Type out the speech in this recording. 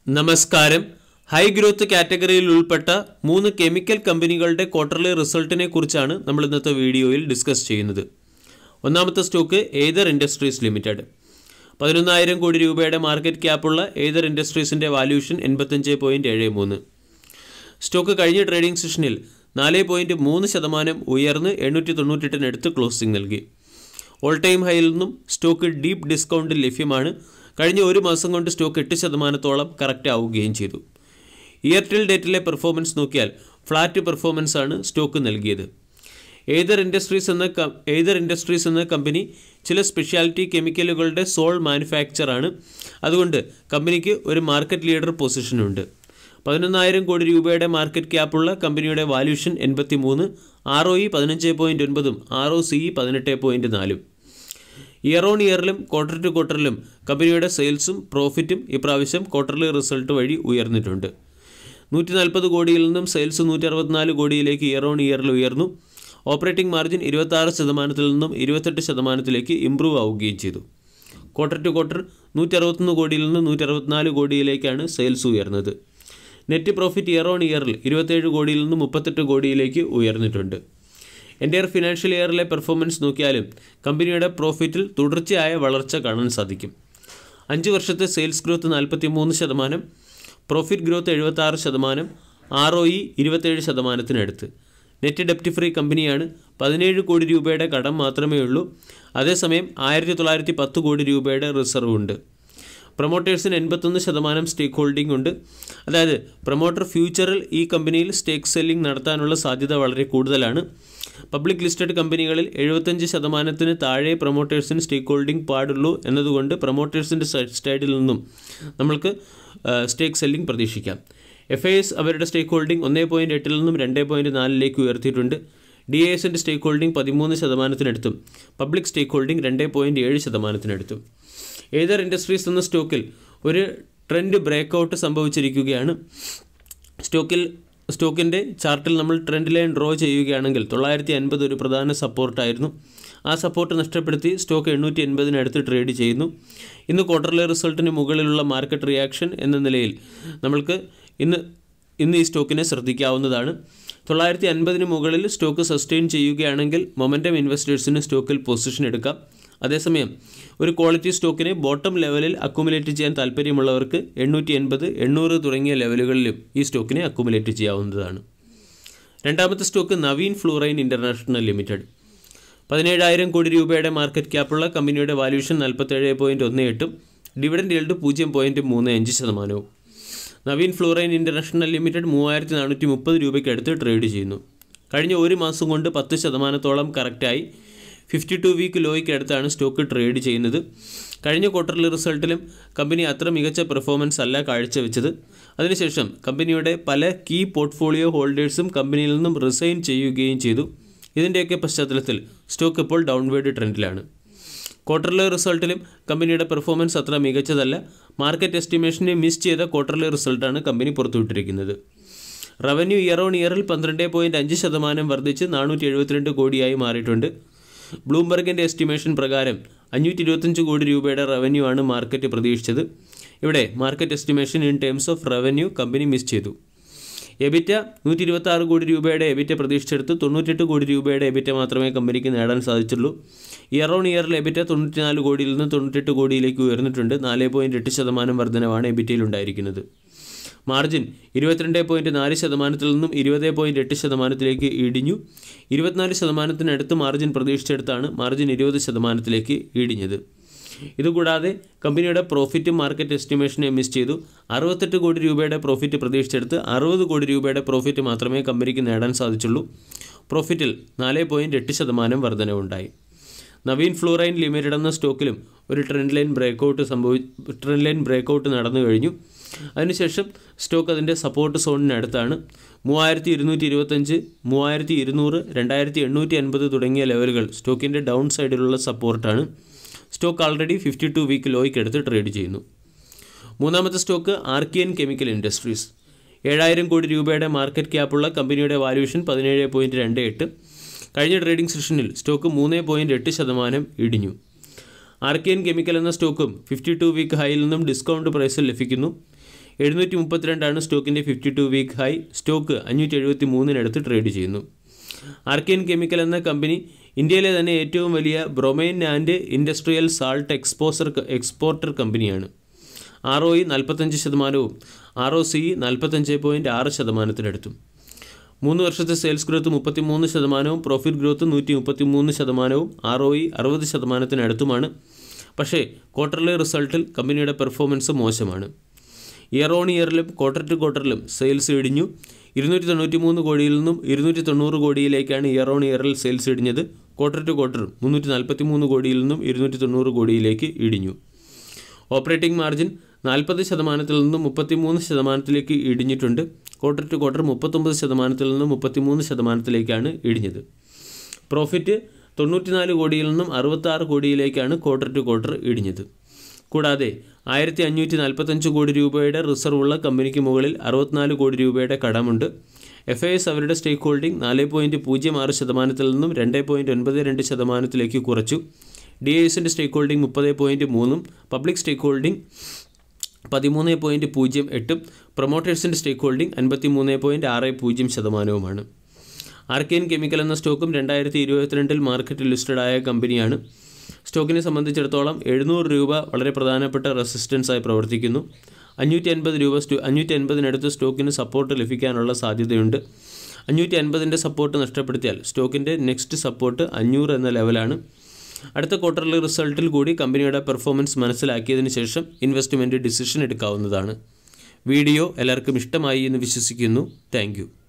നമസ്കാരം high growth കാറ്റഗറിയിൽ ഉൾപ്പെട്ട മൂന്ന് കെമിക്കൽ കമ്പനികളുടെ ക്വാർട്ടർലി റിസൾട്ടിനെ കുറിച്ചാണ് നമ്മൾ ഇന്നത്തെ വീഡിയോയിൽ ഡിസ്കസ് ചെയ്യുന്നത് ഒന്നാമത്തെ സ്റ്റോക്ക് ഏതർ ഇൻഡസ്ട്രീസ് ലിമിറ്റഡ് പതിനൊന്നായിരം കോടി രൂപയുടെ മാർക്കറ്റ് ക്യാപ്പുള്ള ഏതർ ഇൻഡസ്ട്രീസിൻ്റെ വാല്യൂഷൻ എൺപത്തഞ്ച് പോയിൻറ്റ് ഏഴ് മൂന്ന് സ്റ്റോക്ക് കഴിഞ്ഞ ട്രേഡിംഗ് സെഷനിൽ നാല് പോയിൻറ്റ് മൂന്ന് ശതമാനം ഉയർന്ന് എണ്ണൂറ്റി തൊണ്ണൂറ്റെട്ടിനടുത്ത് ക്ലോസിംഗ് നൽകി ഓൾ ടൈം ഹൈയിൽ നിന്നും സ്റ്റോക്ക് ഡീപ്പ് ഡിസ്കൗണ്ടിൽ ലഭ്യമാണ് കഴിഞ്ഞ ഒരു മാസം കൊണ്ട് സ്റ്റോക്ക് എട്ട് ശതമാനത്തോളം കറക്റ്റ് ആവുകയും ചെയ്തു ഇയർടെൽ ഡേറ്റിലെ പെർഫോമൻസ് നോക്കിയാൽ ഫ്ലാറ്റ് പെർഫോമൻസ് ആണ് സ്റ്റോക്ക് നൽകിയത് ഏതർ ഇൻഡസ്ട്രീസ് എന്ന ക- ഏതർ ഇൻഡസ്ട്രീസ് എന്ന കമ്പനി ചില സ്പെഷ്യാലിറ്റി കെമിക്കലുകളുടെ സോൾ മാനുഫാക്ചറാണ് അതുകൊണ്ട് കമ്പനിക്ക് ഒരു മാർക്കറ്റ് ലീഡർ പൊസിഷനുണ്ട് പതിനൊന്നായിരം കോടി രൂപയുടെ മാർക്കറ്റ് ക്യാപ്പുള്ള കമ്പനിയുടെ വാല്യൂഷൻ എൺപത്തി മൂന്ന് ആർ ഒ ഇ പതിനഞ്ച് പോയിൻറ്റ് ഒൻപതും ആർ ഒ സി പതിനെട്ട് പോയിൻറ്റ് നാലും ഇയർ ഓൺ ഇയറിലും ക്വാർട്ടർ ടു ക്വാർട്ടറിലും കമ്പനിയുടെ സെയിൽസും പ്രോഫിറ്റും ഇപ്രാവശ്യം ക്വാർട്ടർലി റിസൾട്ട് വഴി ഉയർന്നിട്ടുണ്ട് നൂറ്റി നാൽപ്പത് കോടിയിൽ നിന്നും സെയിൽസ് നൂറ്റി അറുപത്തിനാല് കോടിയിലേക്ക് ഇയർ ഓൺ ഇയറിൽ ഉയർന്നു ഓപ്പറേറ്റിംഗ് മാർജിൻ ഇരുപത്താറ് ശതമാനത്തിൽ നിന്നും ഇരുപത്തെട്ട് ശതമാനത്തിലേക്ക് ഇംപ്രൂവ് ആവുകയും ചെയ്തു ക്വാർട്ടർ ടു ക്വാർട്ടർ നൂറ്റി അറുപത്തൊന്ന് കോടിയിൽ നിന്ന് നൂറ്റി അറുപത്തിനാല് കോടിയിലേക്കാണ് സെയിൽസ് ഉയർന്നത് നെറ്റ് പ്രോഫിറ്റ് ഇയർ ഓൺ ഇയറിൽ ഇരുപത്തേഴ് കോടിയിൽ നിന്ന് മുപ്പത്തെട്ട് കോടിയിലേക്ക് ഉയർന്നിട്ടുണ്ട് എൻ്റെ ഫിനാൻഷ്യൽ ഇയറിലെ പെർഫോമൻസ് നോക്കിയാലും കമ്പനിയുടെ പ്രോഫിറ്റിൽ തുടർച്ചയായ വളർച്ച കാണാൻ സാധിക്കും അഞ്ച് വർഷത്തെ സെയിൽസ് ഗ്രോത്ത് നാൽപ്പത്തി മൂന്ന് ശതമാനം പ്രോഫിറ്റ് ഗ്രോത്ത് എഴുപത്താറ് ശതമാനം ആർ ഒ ഇ ഇരുപത്തേഴ് ശതമാനത്തിനടുത്ത് നെറ്റ് ഡെപ്റ്റ് ഫ്രീ കമ്പനിയാണ് പതിനേഴ് കോടി രൂപയുടെ കടം മാത്രമേ ഉള്ളൂ അതേസമയം ആയിരത്തി തൊള്ളായിരത്തി പത്ത് കോടി രൂപയുടെ റിസർവ് ഉണ്ട് പ്രൊമോട്ടേഴ്സിന് എൺപത്തൊന്ന് ശതമാനം സ്റ്റേക്ക് ഹോൾഡിംഗ് ഉണ്ട് അതായത് പ്രൊമോട്ടർ ഫ്യൂച്ചറിൽ ഈ കമ്പനിയിൽ സ്റ്റേക്ക് സെല്ലിംഗ് നടത്താനുള്ള സാധ്യത വളരെ കൂടുതലാണ് പബ്ലിക് ലിസ്റ്റഡ് കമ്പനികളിൽ എഴുപത്തഞ്ച് ശതമാനത്തിന് താഴെ പ്രൊമോട്ടേഴ്സിന് സ്റ്റേക്ക് ഹോൾഡിംഗ് പാടുള്ളൂ എന്നതുകൊണ്ട് പ്രൊമോട്ടേഴ്സിൻ്റെ സൈഡിൽ നിന്നും നമ്മൾക്ക് സ്റ്റേക്ക് സെല്ലിംഗ് പ്രതീക്ഷിക്കാം എഫ് ഐ എസ് അവരുടെ സ്റ്റേക്ക് ഹോൾഡിംഗ് ഒന്നേ പോയിൻറ്റ് എട്ടിൽ നിന്നും രണ്ട് പോയിൻറ്റ് നാലിലേക്ക് ഉയർത്തിയിട്ടുണ്ട് ഡി എ എസിൻ്റെ സ്റ്റേക്ക് ഹോൾഡിംഗ് പതിമൂന്ന് ശതമാനത്തിനടുത്തും പബ്ലിക് സ്റ്റേക്ക് ഹോൾഡിംഗ് രണ്ട് പോയിൻറ്റ് ഏഴ് ശതമാനത്തിനടുത്തും ഏതർ ഇൻഡസ്ട്രീസ് എന്ന സ്റ്റോക്കിൽ ഒരു ട്രെൻഡ് ബ്രേക്കൗട്ട് സംഭവിച്ചിരിക്കുകയാണ് സ്റ്റോക്കിൽ സ്റ്റോക്കിൻ്റെ ചാർട്ടിൽ നമ്മൾ ട്രെൻഡ് ലൈൻ ഡ്രോ ചെയ്യുകയാണെങ്കിൽ തൊള്ളായിരത്തി അൻപത് ഒരു പ്രധാന സപ്പോർട്ടായിരുന്നു ആ സപ്പോർട്ട് നഷ്ടപ്പെടുത്തി സ്റ്റോക്ക് എണ്ണൂറ്റി എൺപതിനടുത്ത് ട്രേഡ് ചെയ്യുന്നു ഇന്ന് ക്വാർട്ടർലി റിസൾട്ടിന് മുകളിലുള്ള മാർക്കറ്റ് റിയാക്ഷൻ എന്ന നിലയിൽ നമ്മൾക്ക് ഇന്ന് ഇന്ന് ഈ സ്റ്റോക്കിനെ ശ്രദ്ധിക്കാവുന്നതാണ് തൊള്ളായിരത്തി അൻപതിന് മുകളിൽ സ്റ്റോക്ക് സസ്റ്റെയിൻ ചെയ്യുകയാണെങ്കിൽ മൊമെൻറ്റം ഇൻവെസ്റ്റേഴ്സിന് സ്റ്റോക്കിൽ പൊസിഷൻ എടുക്കാം അതേസമയം ഒരു ക്വാളിറ്റി സ്റ്റോക്കിനെ ബോട്ടം ലെവലിൽ അക്കുമുലേറ്റ് ചെയ്യാൻ താല്പര്യമുള്ളവർക്ക് എണ്ണൂറ്റി എൺപത് എണ്ണൂറ് തുടങ്ങിയ ലെവലുകളിലും ഈ സ്റ്റോക്കിനെ അക്കുമുലേറ്റ് ചെയ്യാവുന്നതാണ് രണ്ടാമത്തെ stock Navin Fluorine International Limited പതിനേഴായിരം കോടി രൂപയുടെ മാർക്കറ്റ് ക്യാപ്പുള്ള കമ്പനിയുടെ വാല്യൂഷൻ നാൽപ്പത്തേഴ് പോയിൻറ്റ് ഒന്ന് എട്ടും ഡിവിഡൻഡ് yield പൂജ്യം പോയിൻറ്റ് മൂന്ന് അഞ്ച് ശതമാനവും നവീൻ ഫ്ലൂറൈൻ ഇൻ്റർനാഷണൽ ലിമിറ്റഡ് മൂവായിരത്തി നാനൂറ്റി മുപ്പത് രൂപയ്ക്ക് അടുത്ത് ട്രേഡ് ചെയ്യുന്നു കഴിഞ്ഞ ഒരു മാസം കൊണ്ട് പത്ത് ശതമാനത്തോളം കറക്റ്റായി ഫിഫ്റ്റി ടു വീക്ക് ലോയ്ക്ക് അടുത്താണ് സ്റ്റോക്ക് ട്രേഡ് ചെയ്യുന്നത് കഴിഞ്ഞ ക്വാർട്ടർലി റിസൾട്ടിലും കമ്പനി അത്ര മികച്ച പെർഫോമൻസ് അല്ല കാഴ്ചവെച്ചത് അതിനുശേഷം കമ്പനിയുടെ പല കീ പോർട്ട്ഫോളിയോ ഹോൾഡേഴ്സും കമ്പനിയിൽ നിന്നും റിസൈൻ ചെയ്യുകയും ചെയ്തു ഇതിൻ്റെയൊക്കെ പശ്ചാത്തലത്തിൽ സ്റ്റോക്ക് ഇപ്പോൾ ഡൗൺവേർഡ് ട്രെൻഡിലാണ് ക്വാർട്ടർലി റിസൾട്ടിലും കമ്പനിയുടെ പെർഫോമൻസ് അത്ര മികച്ചതല്ല മാർക്കറ്റ് എസ്റ്റിമേഷനെ മിസ് ചെയ്ത ക്വാർട്ടർലി റിസൾട്ടാണ് കമ്പനി പുറത്തുവിട്ടിരിക്കുന്നത് റവന്യൂ ഇയർ ഓൺ ഇയറിൽ പന്ത്രണ്ട് പോയിൻറ്റ് അഞ്ച് ശതമാനം വർദ്ധിച്ച് നാനൂറ്റി എഴുപത്തിരണ്ട് കോടിയായി മാറിയിട്ടുണ്ട് ബ്ലൂംബർഗിൻ്റെ എസ്റ്റിമേഷൻ പ്രകാരം അഞ്ഞൂറ്റി ഇരുപത്തഞ്ച് കോടി രൂപയുടെ റവന്യൂ ആണ് മാർക്കറ്റ് പ്രതീക്ഷിച്ചത് ഇവിടെ market estimation in terms of revenue company miss ചെയ്തു എബിറ്റ നൂറ്റി ഇരുപത്തി ആറ് കോടി രൂപയുടെ എബിറ്റ പ്രതീക്ഷിച്ചെടുത്ത് തൊണ്ണൂറ്റെട്ട് കോടി രൂപയുടെ എബിറ്റ മാത്രമേ കമ്പനിക്ക് നേടാൻ സാധിച്ചുള്ളൂ ഇയർ ഓൺ ഇയറിൽ എബിറ്റ തൊണ്ണൂറ്റിനാല് കോടിയിൽ നിന്ന് തൊണ്ണൂറ്റെട്ട് കോടിയിലേക്ക് ഉയർന്നിട്ടുണ്ട് നാല് പോയിൻറ്റ് എട്ട് ശതമാനം വർധനവാണ് എബിറ്റയിൽ ഉണ്ടായിരിക്കുന്നത് മാർജിൻ ഇരുപത്തിരണ്ട് പോയിൻറ്റ് നാല് ശതമാനത്തിൽ നിന്നും ഇരുപത് പോയിൻറ്റ് എട്ട് ശതമാനത്തിലേക്ക് ഇടിഞ്ഞു ഇരുപത്തിനാല് ശതമാനത്തിനടുത്ത് മാർജിൻ പ്രതീക്ഷിച്ചെടുത്താണ് മാർജിൻ ഇരുപത് ശതമാനത്തിലേക്ക് ഇടിഞ്ഞത് ഇതുകൂടാതെ കമ്പനിയുടെ പ്രോഫിറ്റ് മാർക്കറ്റ് എസ്റ്റിമേഷനെ മിസ് ചെയ്തു അറുപത്തെട്ട് കോടി രൂപയുടെ പ്രോഫിറ്റ് പ്രതീക്ഷിച്ചെടുത്ത് അറുപത് കോടി രൂപയുടെ പ്രോഫിറ്റ് മാത്രമേ കമ്പനിക്ക് നേടാൻ സാധിച്ചുള്ളൂ പ്രോഫിറ്റിൽ നാല് പോയിൻറ്റ് എട്ട് ശതമാനം വർധനവുണ്ടായി നവീൻ ഫ്ലൂറൈൻ ലിമിറ്റഡ് എന്ന സ്റ്റോക്കിലും ഒരു ട്രെൻഡ് ലൈൻ ബ്രേക്കൗട്ട് സംഭവി ട്രെൻഡ് ലൈൻ ബ്രേക്കൗട്ട് നടന്നു കഴിഞ്ഞു അതിനുശേഷം സ്റ്റോക്ക് അതിൻ്റെ സപ്പോർട്ട് സോണിനടുത്താണ് മൂവായിരത്തി ഇരുന്നൂറ്റി ഇരുപത്തഞ്ച് മൂവായിരത്തി ഇരുന്നൂറ് രണ്ടായിരത്തി എണ്ണൂറ്റി അൻപത് തുടങ്ങിയ ലെവലുകൾ സ്റ്റോക്കിൻ്റെ ഡൗൺ സൈഡിലുള്ള സപ്പോർട്ടാണ് stock already fifty two week ലോയ്ക്ക് എടുത്ത് ട്രേഡ് ചെയ്യുന്നു മൂന്നാമത്തെ സ്റ്റോക്ക് ആർക്കിയൻ കെമിക്കൽ ഇൻഡസ്ട്രീസ് ഏഴായിരം കോടി രൂപയുടെ മാർക്കറ്റ് ക്യാപ്പുള്ള കമ്പനിയുടെ വാല്യൂഷൻ പതിനേഴ് പോയിൻറ്റ് രണ്ട് എട്ട് കഴിഞ്ഞ ട്രേഡിംഗ് സെഷനിൽ സ്റ്റോക്ക് മൂന്ന് പോയിൻറ്റ് എട്ട് ശതമാനം ഇടിഞ്ഞു ആർക്കിയൻ കെമിക്കൽ എന്ന സ്റ്റോക്കും ഫിഫ്റ്റി ടു വീക്ക് ഹൈയിൽ നിന്നും ഡിസ്കൗണ്ട് പ്രൈസിൽ ലഭിക്കുന്നു എഴുന്നൂറ്റി മുപ്പത്തിരണ്ടാണ് സ്റ്റോക്കിൻ്റെ fifty two week high stock അഞ്ഞൂറ്റി എഴുപത്തി മൂന്നിനടുത്ത് ട്രേഡ് ചെയ്യുന്നു ആർക്കിയൻ കെമിക്കൽ എന്ന കമ്പനി ഇന്ത്യയിലെ തന്നെ ഏറ്റവും വലിയ bromine and industrial salt exposure exporter കമ്പനിയാണ് ആർ ഒ ഇ നാൽപ്പത്തഞ്ച് ശതമാനവും ആർ ഒ സി നാൽപ്പത്തഞ്ച് പോയിൻറ്റ് ആറ് ശതമാനത്തിനടുത്തും മൂന്ന് വർഷത്തെ സെയിൽസ് ഗ്രോത്ത് മുപ്പത്തി മൂന്ന് ശതമാനവും പ്രോഫിറ്റ് ഗ്രോത്ത് നൂറ്റി മുപ്പത്തി മൂന്ന് ശതമാനവും ആർ ഒ ഇ അറുപത് ശതമാനത്തിനടുത്തുമാണ് പക്ഷേ ക്വാർട്ടർലി റിസൾട്ടിൽ കമ്പനിയുടെ പെർഫോമൻസ് മോശമാണ് ഇയർ ഓൺ ഇയറിലും ക്വാർട്ടർ ടു ക്വാർട്ടറിലും സെയിൽസ് ഇടിഞ്ഞു ഇരുന്നൂറ്റി തൊണ്ണൂറ്റി മൂന്ന് കോടിയിൽ നിന്നും ഇരുന്നൂറ്റി തൊണ്ണൂറ് കോടിയിലേക്കാണ് ഇയർ ഓൺ ഇയറിൽ സെയിൽസ് ഇടിഞ്ഞത് ക്വാർട്ടർ ടു ക്വാർട്ടർ മുന്നൂറ്റി നാൽപ്പത്തി മൂന്ന് കോടിയിൽ നിന്നും ഇരുന്നൂറ്റി തൊണ്ണൂറ് കോടിയിലേക്ക് ഇടിഞ്ഞു ഓപ്പറേറ്റിംഗ് മാർജിൻ നാൽപ്പത് ശതമാനത്തിൽ നിന്നും മുപ്പത്തിമൂന്ന് ശതമാനത്തിലേക്ക് ഇടിഞ്ഞിട്ടുണ്ട് ക്വാർട്ടർ ടു ക്വാർട്ടർ മുപ്പത്തൊമ്പത് ശതമാനത്തിൽ നിന്നും മുപ്പത്തിമൂന്ന് ശതമാനത്തിലേക്കാണ് ഇടിഞ്ഞത് പ്രോഫിറ്റ് തൊണ്ണൂറ്റിനാല് കോടിയിൽ നിന്നും അറുപത്താറ് കോടിയിലേക്കാണ് ക്വാർട്ടർ ടു ക്വാർട്ടർ ഇടിഞ്ഞത് കൂടാതെ ആയിരത്തി അഞ്ഞൂറ്റി നാൽപ്പത്തഞ്ച് കോടി രൂപയുടെ റിസർവ് ഉള്ള കമ്പനിക്ക് മുകളിൽ അറുപത്തിനാല് കോടി രൂപയുടെ കടമുണ്ട് എഫ് ഐ എസ് അവരുടെ സ്റ്റേക്ക് ഹോൾഡിംഗ് നാല് പോയിൻറ്റ് പൂജ്യം ആറ് ശതമാനത്തിൽ നിന്നും രണ്ട് പോയിൻറ്റ് ഒൻപത് രണ്ട് ശതമാനത്തിലേക്ക് കുറച്ചു ഡി എസിൻ്റെ സ്റ്റേക്ക് ഹോൾഡിംഗ് മുപ്പത് പോയിൻറ്റ് മൂന്നും പബ്ലിക് സ്റ്റേക്ക് ഹോൾഡിംഗ് പതിമൂന്ന് പോയിൻറ്റ് പൂജ്യം എട്ടും പ്രൊമോട്ടേഴ്സിൻ്റെ സ്റ്റേക്ക് ഹോൾഡിംഗ് അൻപത്തി മൂന്ന് പോയിൻറ്റ് ആറ് പൂജ്യം ശതമാനവുമാണ് ആർക്കെയിൻ കെമിക്കൽ എന്ന സ്റ്റോക്കും രണ്ടായിരത്തി ഇരുപത്തിരണ്ടിൽ മാർക്കറ്റിൽ ലിസ്റ്റഡ് ആയ കമ്പനിയാണ് സ്റ്റോക്കിനെ സംബന്ധിച്ചിടത്തോളം എഴുന്നൂറ് രൂപ വളരെ പ്രധാനപ്പെട്ട റെസിസ്റ്റൻസായി പ്രവർത്തിക്കുന്നു അഞ്ഞൂറ്റി അൻപത് രൂപ സ്റ്റോ അഞ്ഞൂറ്റി അൻപതിനടുത്ത് സ്റ്റോക്കിന് സപ്പോർട്ട് ലഭിക്കാനുള്ള സാധ്യതയുണ്ട് അഞ്ഞൂറ്റി അൻപതിൻ്റെ സപ്പോർട്ട് നഷ്ടപ്പെടുത്തിയാൽ സ്റ്റോക്കിൻ്റെ നെക്സ്റ്റ് സപ്പോർട്ട് അഞ്ഞൂറ് എന്ന ലെവലാണ് അടുത്ത ക്വാർട്ടറിലെ റിസൾട്ടിൽ കൂടി കമ്പനിയുടെ പെർഫോമൻസ് മനസ്സിലാക്കിയതിന് ശേഷം ഇൻവെസ്റ്റ്മെൻറ്റ് ഡിസിഷൻ എടുക്കാവുന്നതാണ് വീഡിയോ എല്ലാവർക്കും ഇഷ്ടമായി എന്ന് വിശ്വസിക്കുന്നു താങ്ക്